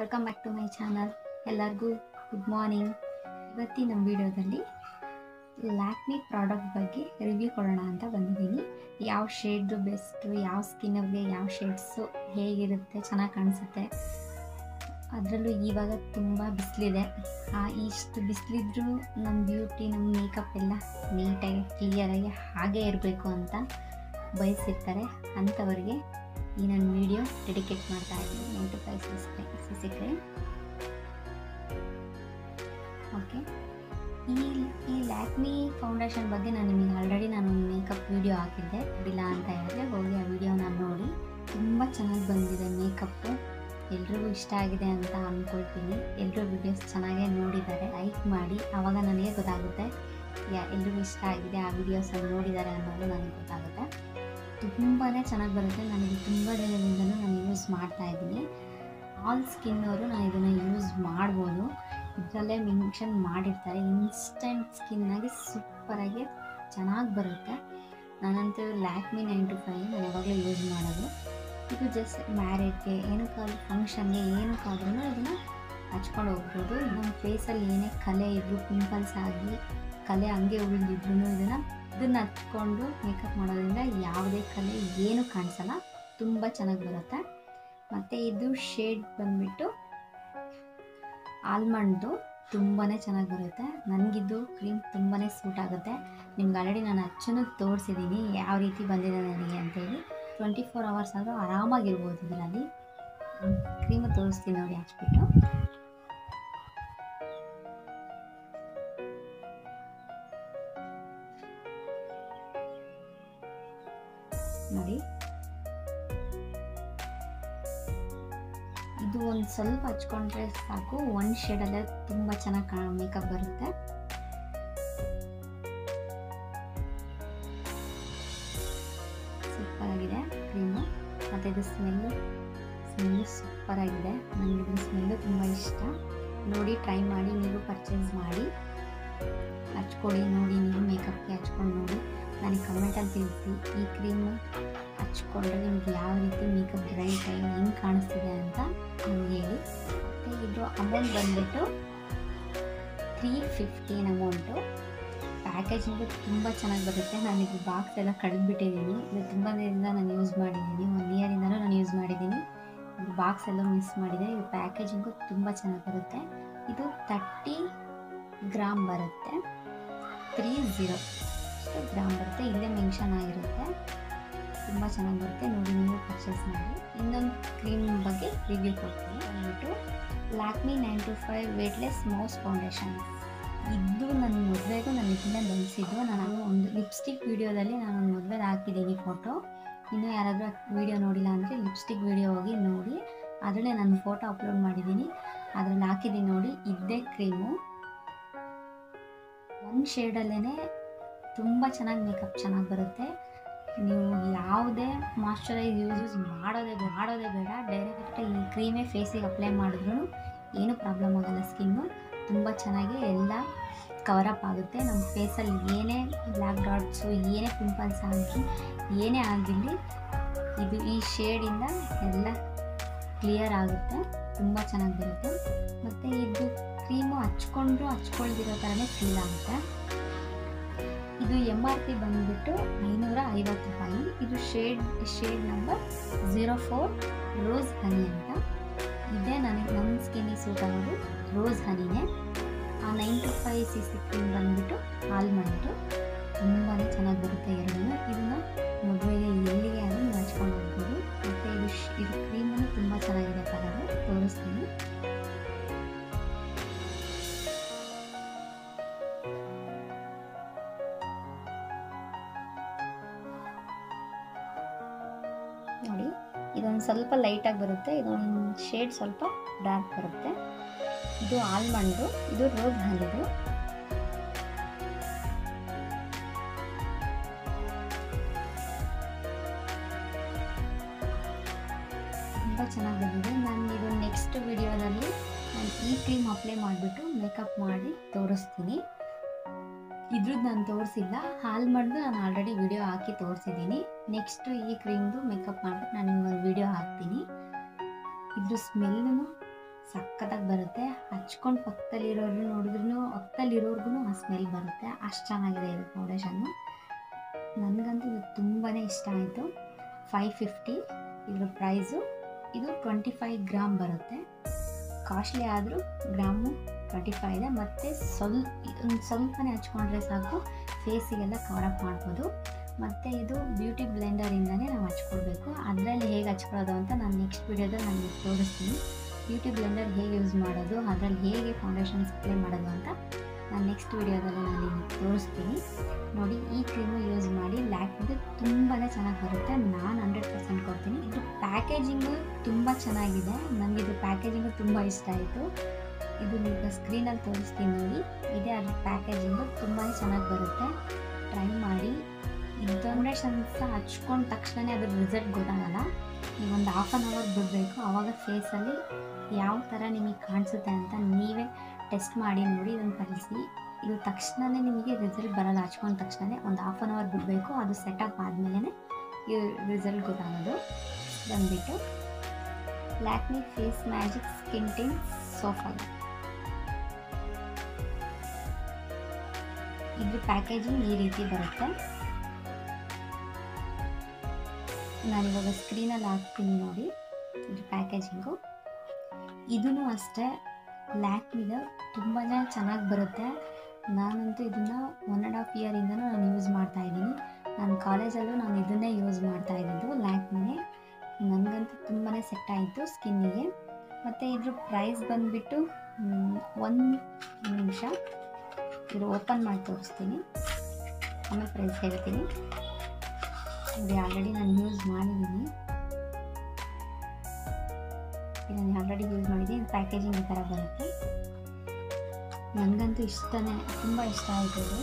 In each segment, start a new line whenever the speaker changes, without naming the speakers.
welcome back to my channel ಎಲ್ಲರಿಗೂ good morning ಇವತ್ತಿನ ನಮ್ಮ ವಿಡಿಯೋದಲ್ಲಿ ಲ್ಯಾಕ್ಮಿ ಪ್ರಾಡಕ್ಟ್ ಬಗ್ಗೆ ರಿವ್ಯೂ ಕೊಡೋಣ ಅಂತ ಬಂದಿದ್ದೀನಿ ಯಾವ ಶೇಡ್ದು ಬೆಸ್ಟು ಯಾವ ಸ್ಕಿನ್ಗೆ ಯಾವ ಶೇಡ್ಸು ಹೇಗಿರುತ್ತೆ ಚೆನ್ನಾಗಿ ಕಾಣಿಸುತ್ತೆ ಅದರಲ್ಲೂ ಇವಾಗ ತುಂಬ ಬಿಸಿಲಿದೆ ಇಷ್ಟು ಬಿಸಿಲಿದ್ರೂ ನಮ್ಮ ಬ್ಯೂಟಿ ನಮ್ಮ ಮೇಕಪ್ ಎಲ್ಲ ನೀಟಾಗಿ ಕ್ಲಿಯರಾಗಿ ಹಾಗೇ ಇರಬೇಕು ಅಂತ ಬಯಸಿರ್ತಾರೆ ಅಂಥವ್ರಿಗೆ ಈ ನನ್ನ ವಿಡಿಯೋ ಡೆಡಿಕೇಟ್ ಮಾಡ್ತಾ ಇದ್ದೀನಿ nine two five C C cream okay ಈ ಈ ಲ್ಯಾಕ್ಮಿ ಫೌಂಡೇಶನ್ ಬಗ್ಗೆ ನಾನು ನಿಮಗೆ ಆಲ್ರೆಡಿ ನಾನು ಮೇಕಪ್ ವಿಡಿಯೋ ಹಾಕಿದ್ದೆ ಇಲ್ಲ ಅಂತ ಹೇಳಿದ್ರೆ ಹೋಗಿ ಆ ವಿಡಿಯೋನ ನೋಡಿ ತುಂಬ ಚೆನ್ನಾಗಿ ಬಂದಿದೆ ಮೇಕಪ್ಪು ಎಲ್ರಿಗೂ ಇಷ್ಟ ಆಗಿದೆ ಅಂತ ಅಂದ್ಕೊಳ್ತೀನಿ ಎಲ್ಲರೂ ವಿಡಿಯೋಸ್ ಚೆನ್ನಾಗೇ ನೋಡಿದ್ದಾರೆ ಲೈಕ್ ಮಾಡಿ ಆವಾಗ ನನಗೆ ಗೊತ್ತಾಗುತ್ತೆ ಯಾ ಎಲ್ರಿಗೂ ಇಷ್ಟ ಆಗಿದೆ ಆ ವಿಡಿಯೋಸಲ್ಲಿ ನೋಡಿದ್ದಾರೆ ಅನ್ನೋದು ನನಗೆ ಗೊತ್ತಾಗುತ್ತೆ ತುಂಬಾ ಚೆನ್ನಾಗಿ ಬರುತ್ತೆ ನನಗೆ ತುಂಬ ದಿನದಿಂದಲೂ ನಾನು ಯೂಸ್ ಮಾಡ್ತಾ ಇದ್ದೀನಿ ಆಲ್ ಸ್ಕಿನ್ನವರು ನಾನು ಇದನ್ನು ಯೂಸ್ ಮಾಡ್ಬೋದು ಇದರಲ್ಲೇ ಮೆನ್ಷನ್ ಮಾಡಿರ್ತಾರೆ ಇನ್ಸ್ಟೆಂಟ್ ಸ್ಕಿನ್ನಾಗಿ ಸೂಪರಾಗಿ ಚೆನ್ನಾಗಿ ಬರುತ್ತೆ ನಾನಂತೂ ಲ್ಯಾಕ್ಮಿ ನೈನ್ ಟು ಫೈವ್ ನಾನು ಯಾವಾಗಲೂ ಯೂಸ್ ಮಾಡೋದು ಇದು ಜಸ್ಟ್ ಮ್ಯಾರೇಜ್ಗೆ ಏನಕ್ಕಾದ್ರೂ ಫಂಕ್ಷನ್ಗೆ ಏನಕ್ಕಾದ್ರೂ ಇದನ್ನು ಹಚ್ಕೊಂಡು ಹೋಗ್ಬೋದು ನಮ್ಮ ಫೇಸಲ್ಲಿ ಏನೇ ಕಲೆ ಇದ್ದರೂ ಪಿಂಪಲ್ಸ್ ಆಗಿ ಕಲೆ ಹಂಗೆ ಉಳಿದಿದ್ರು ಇದನ್ನು ಇದನ್ನು ಹಚ್ಕೊಂಡು ಮೇಕಪ್ ಮಾಡೋದ್ರಿಂದ ಯಾವುದೇ ಕಲೆ ಏನು ಕಾಣಿಸಲ್ಲ ತುಂಬ ಚೆನ್ನಾಗಿ ಬರುತ್ತೆ ಮತ್ತು ಇದು ಶೇಡ್ ಬಂದುಬಿಟ್ಟು ಆಲ್ಮಂಡ್ದು ತುಂಬಾ ಚೆನ್ನಾಗಿ ಬರುತ್ತೆ ನನಗಿದ್ದು ಕ್ರೀಮ್ ತುಂಬಾ ಸೂಟ್ ಆಗುತ್ತೆ ನಿಮ್ಗೆ ಆಲ್ರೆಡಿ ನಾನು ಹಚ್ಚನ್ನು ತೋರಿಸಿದ್ದೀನಿ ಯಾವ ರೀತಿ ಬಂದಿದೆ ನನಗೆ ಅಂತೇಳಿ ಟ್ವೆಂಟಿ ಫೋರ್ ಅವರ್ಸ್ ಆದರೂ ಆರಾಮಾಗಿರ್ಬೋದು ಇದರಲ್ಲಿ ಕ್ರೀಮು ತೋರಿಸ್ತೀನಿ ನೋಡಿ ಹಚ್ಬಿಟ್ಟು ನೋಡಿ ಇದು ಒಂದು ಸ್ವಲ್ಪ ಹಚ್ಕೊಂಡ್ರೆ ಸಾಕು ಒಂದು ಶೇಡಲ್ಲೇ ತುಂಬ ಚೆನ್ನಾಗಿ ಕಾ ಮೇಕಪ್ ಬರುತ್ತೆ ಸೂಪರ್ ಆಗಿದೆ ಕ್ರೀಮು ಮತ್ತು ಇದು ಸ್ಮೆಲ್ಲು ಸ್ಮೆಲ್ಲು ಸೂಪರ್ ಆಗಿದೆ ನನಗೆ ಇದು ಸ್ಮೆಲ್ಲು ತುಂಬ ಇಷ್ಟ ನೋಡಿ ಟ್ರೈ ಮಾಡಿ ನೀವು ಪರ್ಚೇಸ್ ಮಾಡಿ ಹಚ್ಕೊಡಿ ನೋಡಿ ನೀವು ಮೇಕಪ್ಗೆ ಹಚ್ಕೊಂಡು ನೋಡಿ ನನಗೆ ಕಮೆಂಟಲ್ಲಿ ತಿಳಿಸಿ ಈ ಕ್ರೀಮು ಹಚ್ಕೊಂಡ್ರೆ ನಿಮ್ಗೆ ಯಾವ ರೀತಿ ಮೇಕಪ್ ಬ್ರೈಟ್ ಆಗಿ ಹೆಂಗೆ ಕಾಣಿಸ್ತಿದೆ ಅಂತ ನಮ್ಗೆ ಹೇಳಿ ಮತ್ತು ಇದು ಅಮೌಂಟ್ ಬಂದುಬಿಟ್ಟು ತ್ರೀ ಫಿಫ್ಟೀನ್ ಅಮೌಂಟು ಪ್ಯಾಕೇಜಿಂಗು ತುಂಬ ಚೆನ್ನಾಗಿ ಬರುತ್ತೆ ನಾನು ಇದು ಬಾಕ್ಸ್ ಎಲ್ಲ ಕಳೆದ್ಬಿಟ್ಟಿದ್ದೀನಿ ಇದು ತುಂಬ ದಿನದಿಂದ ನಾನು ಯೂಸ್ ಮಾಡಿದ್ದೀನಿ ಒನ್ ಇಯರಿಂದಲೂ ನಾನು ಯೂಸ್ ಮಾಡಿದ್ದೀನಿ ಇದು ಬಾಕ್ಸ್ ಎಲ್ಲ ಮಿಸ್ ಮಾಡಿದೆ ಇದು ಪ್ಯಾಕೇಜಿಂಗು ತುಂಬ ಚೆನ್ನಾಗಿ ಬರುತ್ತೆ ಇದು ತರ್ಟಿ ಗ್ರಾಮ್ ಬರುತ್ತೆ ತ್ರೀ ಝೀರೋ ಅಷ್ಟು ಗ್ರಾಮ್ ಬರುತ್ತೆ ಇಲ್ಲೇ ಮೆನ್ಷನ್ ಆಗಿರುತ್ತೆ ತುಂಬ ಚೆನ್ನಾಗಿ ಬರುತ್ತೆ ನೋಡಿ ನೀವು ಪರ್ಚೇಸ್ ಮಾಡಿ ಇನ್ನೊಂದು ಕ್ರೀಮ್ ಬಗ್ಗೆ ರಿವ್ಯೂ ಕೊಡ್ತೀನಿ ಬಂದ್ಬಿಟ್ಟು Lakme nine two five weightless mousse foundation ಇದು ನನ್ನ ಮದುವೆಗೂ ನಾನು ಇದನ್ನೇ ಬಳಸಿದ್ದು ನಾನು ಒಂದು ಲಿಪ್ಸ್ಟಿಕ್ ವಿಡಿಯೋದಲ್ಲಿ ನಾನು ಒಂದು ಮದುವೆದು ಹಾಕಿದ್ದೀನಿ ಫೋಟೋ ಇನ್ನೂ ಯಾರಾದರೂ ವಿಡಿಯೋ ನೋಡಿಲ್ಲ ಅಂದರೆ ಲಿಪ್ಸ್ಟಿಕ್ ವಿಡಿಯೋ ಹೋಗಿ ನೋಡಿ ಅದರಲ್ಲೇ ನಾನು ಫೋಟೋ ಅಪ್ಲೋಡ್ ಮಾಡಿದ್ದೀನಿ ಅದರಲ್ಲಿ ಹಾಕಿದ್ದೀನಿ ನೋಡಿ ಇದ್ದೇ ಕ್ರೀಮು ಒಂದು ಶೇಡಲ್ಲೇ ತುಂಬ ಚೆನ್ನಾಗಿ ಮೇಕಪ್ ಚೆನ್ನಾಗಿ ಬರುತ್ತೆ ನೀವು ಯಾವುದೇ ಮಾಯ್ಶ್ಚರೈಸ್ ಯೂಸ್ ಮಾಡೋದೇ ಮಾಡೋದೇ ಬೇಡ ಡೈರೆಕ್ಟಾಗಿ ಈ ಕ್ರೀಮೇ ಫೇಸಿಗೆ ಅಪ್ಲೈ ಮಾಡಿದ್ರು ಏನೂ ಪ್ರಾಬ್ಲಮ್ ಆಗೋಲ್ಲ ಸ್ಕಿನ್ನು ತುಂಬ ಚೆನ್ನಾಗಿ ಎಲ್ಲ ಕವರಪ್ ಆಗುತ್ತೆ ನಮ್ಮ ಫೇಸಲ್ಲಿ ಏನೇ ಬ್ಲ್ಯಾಕ್ ಡಾಟ್ಸು ಏನೇ ಪಿಂಪಲ್ಸ್ ಆಗಿ ಏನೇ ಆಗಿರಲಿ ಇದು ಈ ಶೇಡಿಂದ ಎಲ್ಲ ಕ್ಲಿಯರ್ ಆಗುತ್ತೆ ತುಂಬ ಚೆನ್ನಾಗಿ ಬರುತ್ತೆ ಮತ್ತು ಇದು ಕ್ರೀಮು ಹಚ್ಕೊಂಡ್ರು ಹಚ್ಕೊಳ್ದಿರೋ ಥರನೇ ಫೀಲ್ ಆಗುತ್ತೆ ಇದು ಎಮ್ ಆರ್ ಪಿ ಬಂದುಬಿಟ್ಟು ಐನೂರ ಐವತ್ತು ರೂಪಾಯಿ ಇದು shade shade number zero four rose honey ಅಂತ ಇದೇ ನನಗೆ ನಮ್ಮ ಸ್ಕಿನ್ನಿಗೆ ಸೂಟ್ ಆಗೋದು ರೋಸ್ ಹನಿನೇ ಆ nine two five C C cream ಬಂದುಬಿಟ್ಟು ಆಲ್ಮಂಡು ತುಂಬಾ ಚೆನ್ನಾಗಿ ಬರುತ್ತೆ ಎರಡೂ ಇದನ್ನು ಮದುವೆಗೆ ಎಲ್ಲಿಗೆ ಆದರೂ ನೀವು ಹಚ್ಕೊಂಡು ಹೋಗ್ಬೋದು ಮತ್ತು ಇದು ಶ್ ಇದು ಕ್ರೀಮನ್ನು ತುಂಬ ಚೆನ್ನಾಗಿದೆ ಕಲರು ತೋರಿಸ್ತೀನಿ ನೋಡಿ ಇದೊಂದು ಸ್ವಲ್ಪ ಲೈಟಾಗಿ ಬರುತ್ತೆ ಇದೊಂದು ಶೇಡ್ ಸ್ವಲ್ಪ ಡಾರ್ಕ್ ಬರುತ್ತೆ ಇದು ಆಲ್ಮಂಡು ಇದು ರೋಸ್ ಹನಿದು ತುಂಬ ಚೆನ್ನಾಗಿ ಬಂದಿದೆ ನಾನು ಇದು ನೆಕ್ಸ್ಟ್ ವಿಡಿಯೋದಲ್ಲಿ ನಾನು ಈ ಕ್ರೀಮ್ ಅಪ್ಲೈ ಮಾಡಿಬಿಟ್ಟು ಮೇಕಪ್ ಮಾಡಿ ತೋರಿಸ್ತೀನಿ ಇದ್ರದ್ದು ನಾನು ತೋರಿಸಿಲ್ಲ ಆಲ್ಮಂಡ್ದು ನಾನು ಆಲ್ರೆಡಿ ವಿಡಿಯೋ ಹಾಕಿ ತೋರಿಸಿದ್ದೀನಿ ನೆಕ್ಸ್ಟು ಈ ಕ್ರೀಮ್ದು ಮೇಕಪ್ ಮಾಡಿಬಿಟ್ಟು ನಾನು ನಿಮ್ಗೆ ಒಂದು ವಿಡಿಯೋ ಹಾಕ್ತೀನಿ ಇದ್ರ ಸ್ಮೆಲ್ಲೂ ಸಖತ್ತಾಗಿ ಬರುತ್ತೆ ಹಚ್ಕೊಂಡು ಪಕ್ಕದಲ್ಲಿರೋರು ನೋಡಿದ್ರೂ ಪಕ್ಕದಲ್ಲಿರೋರ್ಗು ಆ ಸ್ಮೆಲ್ ಬರುತ್ತೆ ಅಷ್ಟು ಚೆನ್ನಾಗಿದೆ ಇದು ಫೌಂಡೇಶನ್ನು ನನಗಂತೂ ಇದು ತುಂಬಾ ಇಷ್ಟ ಆಯಿತು ಫೈವ್ ಫಿಫ್ಟಿ ಇದ್ರ ಪ್ರೈಸು ಇದು ಟ್ವೆಂಟಿ ಫೈವ್ ಗ್ರಾಮ್ ಬರುತ್ತೆ ಕಾಸ್ಟ್ಲಿ ಆದರೂ ಗ್ರಾಮು ಟ್ವೆಂಟಿ ಫೈವ್ ಇದೆ ಮತ್ತು ಸ್ವಲ್ಪ ಒಂದು ಸ್ವಲ್ಪನೇ ಹಚ್ಕೊಂಡ್ರೆ ಸಾಕು ಫೇಸಿಗೆಲ್ಲ ಕವರಪ್ ಮಾಡ್ಬೋದು ಮತ್ತು ಇದು ಬ್ಯೂಟಿ ಬ್ಲೆಂಡರಿಂದನೇ ನಾವು ಹಚ್ಕೊಳ್ಬೇಕು ಅದರಲ್ಲಿ ಹೇಗೆ ಹಚ್ಕೊಳ್ಳೋದು ಅಂತ ನಾನು ನೆಕ್ಸ್ಟ್ ವೀಡಿಯೋದಲ್ಲಿ ನಾನು ನಿಮ್ಗೆ ತೋರಿಸ್ತೀನಿ ಬ್ಯೂಟಿ ಬ್ಲೆಂಡರ್ ಹೇಗೆ ಯೂಸ್ ಮಾಡೋದು ಅದರಲ್ಲಿ ಹೇಗೆ ಫೌಂಡೇಶನ್ ಸ್ಪ್ರೇ ಮಾಡೋದು ಅಂತ ನಾನು ನೆಕ್ಸ್ಟ್ ವೀಡಿಯೋದಲ್ಲಿ ನಾನು ನಿಮಗೆ ತೋರಿಸ್ತೀನಿ ನೋಡಿ ಈ ಕ್ರೀಮು ಯೂಸ್ ಮಾಡಿ ಲ್ಯಾಕ್ಮಿದು ತುಂಬಾ ಚೆನ್ನಾಗಿ ಬರುತ್ತೆ ನಾನು ಹಂಡ್ರೆಡ್ ಪರ್ಸೆಂಟ್ ಕೊಡ್ತೀನಿ ಇದು ಪ್ಯಾಕೇಜಿಂಗು ತುಂಬ ಚೆನ್ನಾಗಿದೆ ನನಗೆ ಇದು ಪ್ಯಾಕೇಜಿಂಗು ತುಂಬ ಇಷ್ಟ ಆಯಿತು ಇದು ನೀವು ಸ್ಕ್ರೀನಲ್ಲಿ ತೋರಿಸ್ತೀನಿ ನೋಡಿ ಇದೇ ಅದ್ರ ಪ್ಯಾಕೇಜಿಂಗು ತುಂಬಾ ಚೆನ್ನಾಗಿ ಬರುತ್ತೆ ಟ್ರೈ ಮಾಡಿ ಈ ಫೌಂಡೇಶನ್ಸ ಹಚ್ಕೊಂಡ ತಕ್ಷಣ ಅದ್ರ ರಿಸಲ್ಟ್ ಗೊತ್ತಾಗಲ್ಲ ನೀವು ಒಂದು ಹಾಫ್ ಆನ್ ಅವರ್ ಬಿಡಬೇಕು ಆವಾಗ ಫೇಸಲ್ಲಿ ಯಾವ ಥರ ನಿಮಗೆ ಕಾಣಿಸುತ್ತೆ ಅಂತ ನೀವೇ ಟೆಸ್ಟ್ ಮಾಡಿ ನೋಡಿ ಇದನ್ನು ಕಲಿಸಿ ಇದು ತಕ್ಷಣವೇ ನಿಮಗೆ ರಿಸಲ್ಟ್ ಬರಲ್ಲ ಹಚ್ಕೊಂಡ ತಕ್ಷಣವೇ ಒಂದು ಹಾಫ್ ಆನ್ ಅವರ್ ಬಿಡಬೇಕು ಅದು ಸೆಟಪ್ ಆದಮೇಲೆ ಈ ರಿಸಲ್ಟ್ ಗೊತ್ತಾಗೋದು ಬಂದುಬಿಟ್ಟು Lakme face magic skin tint souffle ಇದ್ರ ಪ್ಯಾಕೇಜಿಂಗ್ ಈ ರೀತಿ ಬರುತ್ತೆ ನಾನಿವಾಗ ಸ್ಕ್ರೀನಲ್ಲಿ ಹಾಕ್ತೀನಿ ನೋಡಿ ಇದ್ರ ಪ್ಯಾಕೇಜಿಂಗು ಇದೂ ಅಷ್ಟೇ ಲ್ಯಾಕ್ಮಿದ ತುಂಬ ಚೆನ್ನಾಗಿ ಬರುತ್ತೆ ನಾನಂತೂ ಇದನ್ನು ಒನ್ ಆ್ಯಂಡ್ ಹಾಫ್ ಇಯರಿಂದನೂ ನಾನು ಯೂಸ್ ಮಾಡ್ತಾ ಇದ್ದೀನಿ ನಾನು ಕಾಲೇಜಲ್ಲೂ ನಾನು ಇದನ್ನೇ ಯೂಸ್ ಮಾಡ್ತಾ ಇದ್ದಿದ್ದು ಲ್ಯಾಕ್ಮಿನೇ ನನಗಂತೂ ತುಂಬಾ ಸೆಟ್ ಆಯಿತು ಸ್ಕಿನ್ನಿಗೆ ಮತ್ತು ಇದ್ರ ಪ್ರೈಸ್ ಬಂದುಬಿಟ್ಟು ಒಂದು ನಿಮಿಷ ಇದು ಓಪನ್ ಮಾಡಿ ತೋರಿಸ್ತೀನಿ ಆಮೇಲೆ ಪ್ರೈಸ್ ಹೇಳ್ತೀನಿ ಇದು ಆಲ್ರೆಡಿ ನಾನು ಯೂಸ್ ಮಾಡಿದ್ದೀನಿ ನಾನು ಆಲ್ರೆಡಿ ಯೂಸ್ ಮಾಡಿದ್ದೀನಿ ಪ್ಯಾಕೇಜಿಂಗ್ ಈ ಥರ ಬರುತ್ತೆ ನನಗಂತೂ ಇಷ್ಟನೇ ತುಂಬ ಇಷ್ಟ ಆಯಿತು ಇದು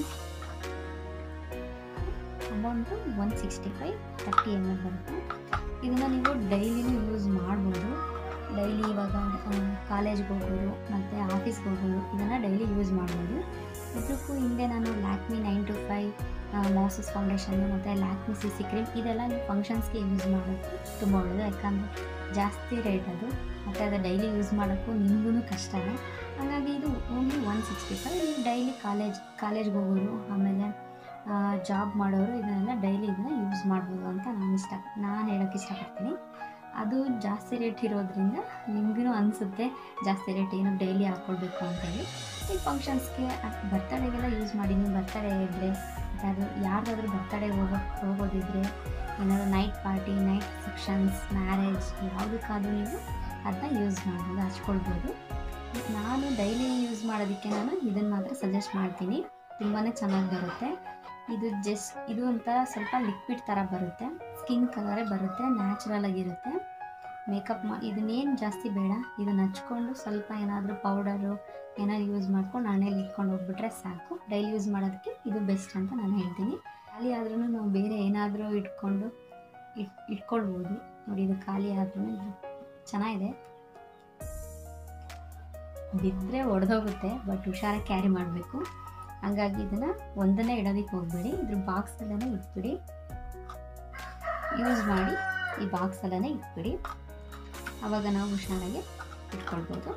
amount one sixty five thirty M L ಬರುತ್ತೆ ಇದನ್ನು ನೀವು ಡೈಲಿನೂ ಯೂಸ್ ಮಾಡ್ಬೋದು ಡೈಲಿ ಇವಾಗ ಕಾಲೇಜ್ಗೆ ಹೋಗೋರು ಮತ್ತು ಆಫೀಸ್ಗೆ ಹೋಗೋರು ಇದನ್ನು ಡೈಲಿ ಯೂಸ್ ಮಾಡ್ಬೋದು ಇದಕ್ಕೂ ಹಿಂದೆ ನಾನು ಲ್ಯಾಕ್ಮಿ ನೈನ್ ಟು ಫೈವ್ ಮಾಸಸ್ ಫೌಂಡೇಶನ್ನು ಮತ್ತು ಲ್ಯಾಕ್ಮಿ ಸಿ ಸಿ ಕ್ರೀಮ್ ಇದೆಲ್ಲ ನೀವು ಫಂಕ್ಷನ್ಸ್ಗೆ ಯೂಸ್ ಮಾಡೋಕ್ಕೆ ತುಂಬ ಒಳ್ಳೆಯದು ಯಾಕಂದರೆ ಜಾಸ್ತಿ ರೇಟ್ ಅದು ಮತ್ತು ಅದು ಡೈಲಿ ಯೂಸ್ ಮಾಡೋಕ್ಕೂ ನಿಮಗೂ ಕಷ್ಟನೇ ಹಾಗಾಗಿ ಇದು ಓನ್ಲಿ ಒನ್ ಸಿಕ್ಸ್ಟಿ ಫೈವ್ ನೀವು ಡೈಲಿ ಕಾಲೇಜ್ ಕಾಲೇಜ್ಗೆ ಹೋಗೋರು ಆಮೇಲೆ ಜಾಬ್ ಮಾಡೋರು ಇದನ್ನೆಲ್ಲ ಡೈಲಿ ಇದನ್ನ ಯೂಸ್ ಮಾಡ್ಬೋದು ಅಂತ ನಾನು ಇಷ್ಟ ನಾನು ಹೇಳೋಕ್ಕೆ ಇಷ್ಟಪಡ್ತೀನಿ ಅದು ಜಾಸ್ತಿ ರೇಟ್ ಇರೋದ್ರಿಂದ ನಿಮಗೂ ಅನಿಸುತ್ತೆ ಜಾಸ್ತಿ ರೇಟ್ ಏನು ಡೈಲಿ ಹಾಕ್ಕೊಳ್ಬೇಕು ಅಂತೇಳಿ ಈ ಫಂಕ್ಷನ್ಸ್ಗೆ ಬರ್ತಡೇಗೆಲ್ಲ ಯೂಸ್ ಮಾಡಿ ನೀವು ಬರ್ತಡೇ ಇದ್ದರೆ ಅದು ಯಾರ್ದಾದ್ರೂ ಬರ್ತಡೇ ಹೋಗೋ ಹೋಗೋದಿದ್ರೆ ಏನಾದರೂ night party night receptions marriage ಯಾವುದಕ್ಕಾದ್ರೂ ನೀವು ಅದನ್ನ ಯೂಸ್ ಮಾಡ್ಬೋದು ಹಚ್ಕೊಳ್ಬೋದು ನಾನು ಡೈಲಿ ಯೂಸ್ ಮಾಡೋದಕ್ಕೆ ನಾನು ಇದನ್ನು ಮಾತ್ರ ಸಜೆಸ್ಟ್ ಮಾಡ್ತೀನಿ ತುಂಬಾ ಚೆನ್ನಾಗಿ ಬರುತ್ತೆ ಇದು ಜಸ್ಟ್ ಇದು ಒಂಥರ ಸ್ವಲ್ಪ ಲಿಕ್ವಿಡ್ ಥರ ಬರುತ್ತೆ ಸ್ಕಿನ್ ಕಲರೇ ಬರುತ್ತೆ ನ್ಯಾಚುರಲ್ ಆಗಿರುತ್ತೆ ಮೇಕಪ್ ಮಾ ಇದನ್ನೇನು ಜಾಸ್ತಿ ಬೇಡ ಇದನ್ನು ಹಚ್ಕೊಂಡು ಸ್ವಲ್ಪ ಏನಾದರೂ ಪೌಡರು ಏನಾದ್ರು ಯೂಸ್ ಮಾಡ್ಕೊಂಡು ಹಣೆಯಲ್ಲಿ ಇಟ್ಕೊಂಡು ಹೋಗ್ಬಿಟ್ರೆ ಸಾಕು ಡೈಲಿ ಯೂಸ್ ಮಾಡೋದಕ್ಕೆ ಇದು ಬೆಸ್ಟ್ ಅಂತ ನಾನು ಹೇಳ್ತೀನಿ ಖಾಲಿ ಆದ್ರೂ ನಾವು ಬೇರೆ ಏನಾದರೂ ಇಟ್ಕೊಂಡು ಇಟ್ ಇಟ್ಕೊಳ್ಬೋದು ನೋಡಿ ಇದು ಖಾಲಿ ಆದ್ರೂ ಇದು ಚೆನ್ನಾಗಿದೆ ಬಿದ್ದರೆ ಒಡೆದೋಗುತ್ತೆ ಬಟ್ ಹುಷಾರಾಗಿ ಕ್ಯಾರಿ ಮಾಡಬೇಕು ಹಂಗಾಗಿ ಇದನ್ನು ಒಂದನ್ನೇ ಇಡೋದಕ್ಕೆ ಹೋಗ್ಬೇಡಿ ಇದ್ರ ಬಾಕ್ಸಲ್ಲೇ ಇಟ್ಬಿಡಿ ಯೂಸ್ ಮಾಡಿ ಈ ಬಾಕ್ಸಲ್ಲೇ ಇಟ್ಬಿಡಿ ಆವಾಗ ನಾವು ಹುಷಾರಾಗಿ ಇಟ್ಕೊಳ್ಬೋದು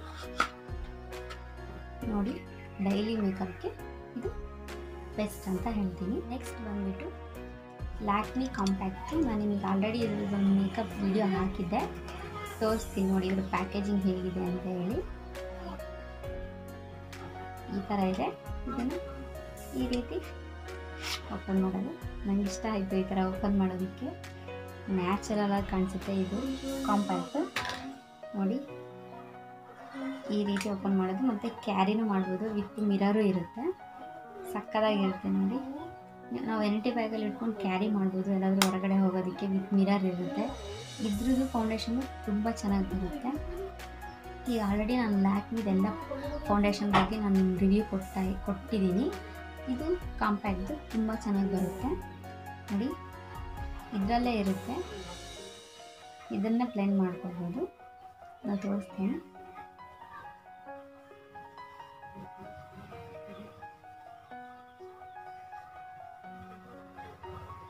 ನೋಡಿ ಡೈಲಿ ಮೇಕಪ್ಗೆ ಇದು ಬೆಸ್ಟ್ ಅಂತ ಹೇಳ್ತೀನಿ ನೆಕ್ಸ್ಟ್ ಬಂದುಬಿಟ್ಟು ಲ್ಯಾಕ್ಮಿ ಕಾಂಪ್ಯಾಕ್ಟು ನಾನು ನಿಮಗೆ ಆಲ್ರೆಡಿ ಇದ್ರದ್ದೊಂದು ಮೇಕಪ್ ವಿಡಿಯೋ ಹಾಕಿದ್ದೆ ತೋರಿಸ್ತೀನಿ ನೋಡಿ ಇದ್ರ ಪ್ಯಾಕೇಜಿಂಗ್ ಹೇಗಿದೆ ಅಂತ ಹೇಳಿ ಈ ಥರ ಇದೆ ಇದನ್ನು ಈ ರೀತಿ ಓಪನ್ ಮಾಡೋದು ನಂಗೆ ಇಷ್ಟ ಆಯಿತು ಈ ಥರ ಓಪನ್ ಮಾಡೋದಕ್ಕೆ ನ್ಯಾಚುರಲ್ ಆಗಿ ಕಾಣಿಸುತ್ತೆ ಇದು ಕಾಂಪ್ಯಾಕ್ಟ್ ನೋಡಿ ಈ ರೀತಿ ಓಪನ್ ಮಾಡೋದು ಮತ್ತು ಕ್ಯಾರಿನೂ ಮಾಡ್ಬೋದು ವಿತ್ ಮಿರರು ಇರುತ್ತೆ ಸಕ್ಕದಾಗಿರುತ್ತೆ ನೋಡಿ ನಾವು ಎನ್ ಟಿ ಬ್ಯಾಗಲ್ಲಿ ಇಟ್ಕೊಂಡು ಕ್ಯಾರಿ ಮಾಡ್ಬೋದು ಎಲ್ಲಾದರೂ ಹೊರಗಡೆ ಹೋಗೋದಕ್ಕೆ ವಿತ್ ಮಿರರ್ ಇರುತ್ತೆ ಇದ್ರದ್ದು ಫೌಂಡೇಶನ್ನು ತುಂಬ ಚೆನ್ನಾಗಿ ಬರುತ್ತೆ ಈಗ ಆಲ್ರೆಡಿ ನಾನು ಲ್ಯಾಕ್ಮಿದೆಲ್ಲ ಫೌಂಡೇಶನ್ ಬಗ್ಗೆ ನಾನು ರಿವ್ಯೂ ಕೊಡ್ತಾ ಕೊಟ್ಟಿದ್ದೀನಿ ಇದು ಕಾಂಪ್ಯಾಕ್ಟ್ದು ತುಂಬ ಚೆನ್ನಾಗಿ ಬರುತ್ತೆ ನೋಡಿ ಇದರಲ್ಲೇ ಇರುತ್ತೆ ಇದನ್ನೇ ಬ್ಲೆಂಡ್ ಮಾಡ್ಕೊಳ್ಬೋದು ನಾನು ತೋರಿಸ್ತೀನಿ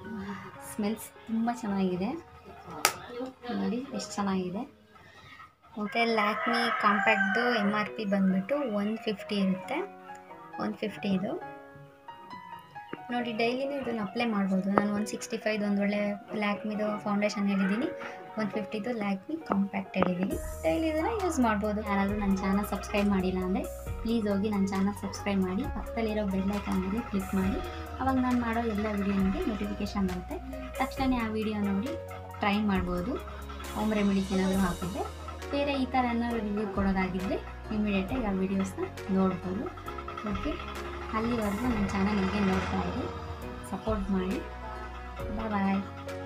ಸ್ಮೆಲ್ಸ್ ತುಂಬ ಚೆನ್ನಾಗಿದೆ ನೋಡಿ ಎಷ್ಟು ಚೆನ್ನಾಗಿದೆ ಮತ್ತು ಲ್ಯಾಕ್ಮಿ ಕಾಂಪ್ಯಾಕ್ಟ್ದು ಎಮ್ ಆರ್ ಪಿ ಬಂದುಬಿಟ್ಟು ಒನ್ ಫಿಫ್ಟಿ ಇರುತ್ತೆ ಒನ್ ಫಿಫ್ಟಿ ಇದು ನೋಡಿ ಡೈಲಿನೂ ಇದನ್ನು ಅಪ್ಲೈ ಮಾಡ್ಬೋದು ನಾನು ಒನ್ ಸಿಕ್ಸ್ಟಿ ಫೈದು ಒಂದು ಒಳ್ಳೆ ಲ್ಯಾಕ್ಮಿದು ಫೌಂಡೇಶನ್ ಹೇಳಿದ್ದೀನಿ ಒನ್ ಫಿಫ್ಟಿದು ಲ್ಯಾಕ್ಮಿ ಕಾಂಪ್ಯಾಕ್ಟ್ ಹೇಳಿದ್ದೀನಿ ಡೈಲಿ ಇದನ್ನು ಯೂಸ್ ಮಾಡ್ಬೋದು ಯಾರಾದರೂ ನನ್ನ ಚಾನಲ್ ಸಬ್ಸ್ಕ್ರೈಬ್ ಮಾಡಿಲ್ಲ ಅಂದರೆ ಪ್ಲೀಸ್ ಹೋಗಿ ನನ್ನ ಚಾನಲ್ ಸಬ್ಸ್ಕ್ರೈಬ್ ಮಾಡಿ ಪಕ್ಕದಲ್ಲಿರೋ ಬೆಲ್ ಐಕಾನ್ ಮೇಲೆ ಕ್ಲಿಕ್ ಮಾಡಿ ಅವಾಗ ನಾನು ಮಾಡೋ ಎಲ್ಲ ವೀಡಿಯೋ ನಿಮಗೆ ನೋಟಿಫಿಕೇಶನ್ ಬರುತ್ತೆ ತಕ್ಷಣ ಆ ವಿಡಿಯೋ ನೋಡಿ ಟ್ರೈ ಮಾಡ್ಬೋದು ಹೋಮ್ ರೆಮಿಡೀಸ್ ಏನಾದರೂ ಹಾಕಿದ್ರೆ ಬೇರೆ ಈ ಥರ ಏನಾದ್ರು ರಿವ್ಯೂ ಕೊಡೋದಾಗಿದ್ದರೆ ಇಮಿಡಿಯೇಟಾಗಿ ಆ ವೀಡಿಯೋಸ್ನ ನೋಡ್ಬೋದು ಓಕೆ ಅಲ್ಲಿವರೆಗೂ ನನ್ನ ಚಾನಲ್ ನಿಮಗೆ ನೋಡ್ತಾ ಇರಿ ಸಪೋರ್ಟ್ ಮಾಡಿ ಬಾಯ್